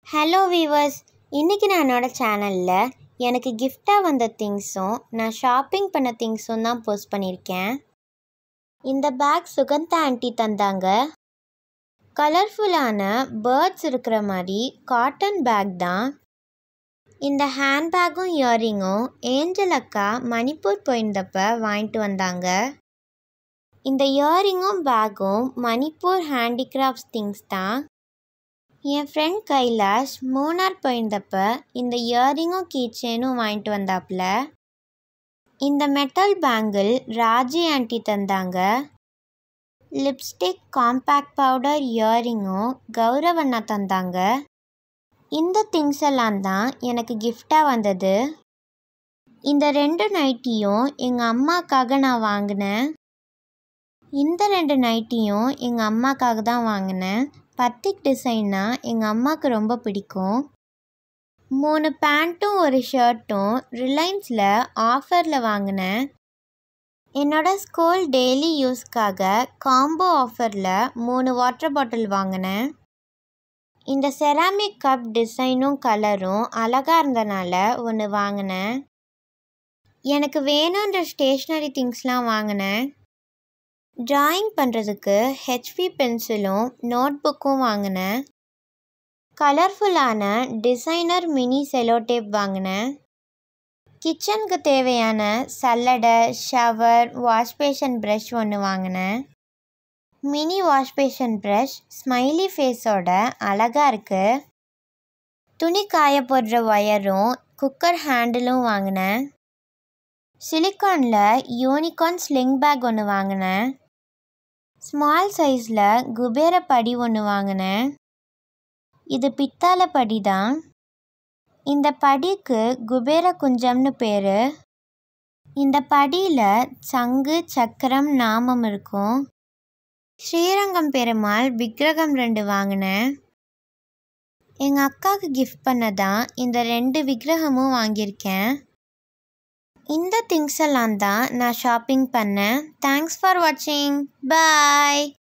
hello viewers இன்றைக்கி நான் என்னோடய சேனலில் எனக்கு கிஃப்டாக வந்த திங்ஸும் நான் ஷாப்பிங் பண்ண திங்ஸும் தான் போஸ்ட் பண்ணியிருக்கேன் இந்த பேக் சுகந்தா ஆண்டி தந்தாங்க கலர்ஃபுல்லான பேர்ட்ஸ் இருக்கிற மாதிரி காட்டன் பேக் தான் இந்த ஹேண்ட்பேக்கும் இயரிங்கும் ஏஞ்சல் அக்கா மணிப்பூர் போயிருந்தப்ப வாங்கிட்டு வந்தாங்க இந்த இயரிங்கும் பேக்கும் மணிப்பூர் ஹேண்டிகிராஃப்ட்ஸ் திங்ஸ் தான் என் ஃப்ரெண்ட் கைலாஷ் மூணார் போயிருந்தப்ப இந்த இயரிங்கும் கீச்சேனும் வாங்கிட்டு வந்தாப்புல இந்த மெட்டல் பேங்கிள் ராஜி ஆண்டி தந்தாங்க லிப்ஸ்டிக் காம்பேக்ட் பவுடர் இயரிங்கும் கௌரவண்ணா தந்தாங்க இந்த திங்ஸ் எல்லாம் தான் எனக்கு கிஃப்டாக வந்தது இந்த ரெண்டு நைட்டியும் எங்கள் அம்மாக்காக நான் வாங்கினேன் இந்த ரெண்டு நைட்டியும் எங்கள் அம்மாக்காக தான் வாங்கினேன் பத்திக் டிசைன்னா எங்கள் அம்மாவுக்கு ரொம்ப பிடிக்கும் மூணு பேண்ட்டும் ஒரு ஷர்ட்டும் ரிலையன்ஸில் ஆஃபரில் வாங்கினேன் என்னோட ஸ்கூல் டெய்லி யூஸ்க்காக காம்போ ஆஃபரில் மூணு வாட்டர் பாட்டில் வாங்கினேன் இந்த செராமிக் கப் டிசைனும் கலரும் அழகாக இருந்தனால ஒன்று வாங்கினேன் எனக்கு வேணுன்ற ஸ்டேஷ்னரி திங்ஸ்லாம் வாங்கினேன் ட்ராயிங் பண்ணுறதுக்கு ஹெச்பி பென்சிலும் நோட் புக்கும் வாங்கினேன் கலர்ஃபுல்லான டிசைனர் மினி செலோ டேப் வாங்கினேன் கிச்சனுக்கு தேவையான சல்லடை ஷவர் வாஷ்பேஷன் ப்ரஷ் ஒன்று வாங்கினேன் மினி வாஷ்பேஷன் ப்ரஷ் ஸ்மைலி ஃபேஸோட அழகாக இருக்குது துணி காய போடுற ஒயரும் குக்கர் ஹேண்டிலும் வாங்கினேன் சிலிக்கானில் யூனிகார்ன் ஸ்லிங் பேக் ஒன்று வாங்கினேன் ஸ்மால் சைஸில் குபேர படி ஒன்று வாங்கினேன் இது பித்தாளை படி தான் இந்த படிக்கு குபேர குஞ்சம்னு பேர் இந்த படியில் சங்கு சக்கரம் நாமம் இருக்கும் ஸ்ரீரங்கம் பெருமாள் விக்கிரகம் ரெண்டு வாங்கினேன் எங்கள் அக்காவுக்கு கிஃப்ட் பண்ணதான் இந்த ரெண்டு விக்கிரகமும் வாங்கியிருக்கேன் இந்த திங்ஸ் எல்லாம் தான் நான் ஷாப்பிங் பண்ணேன் தேங்க்ஸ் ஃபார் வாட்சிங் பாய்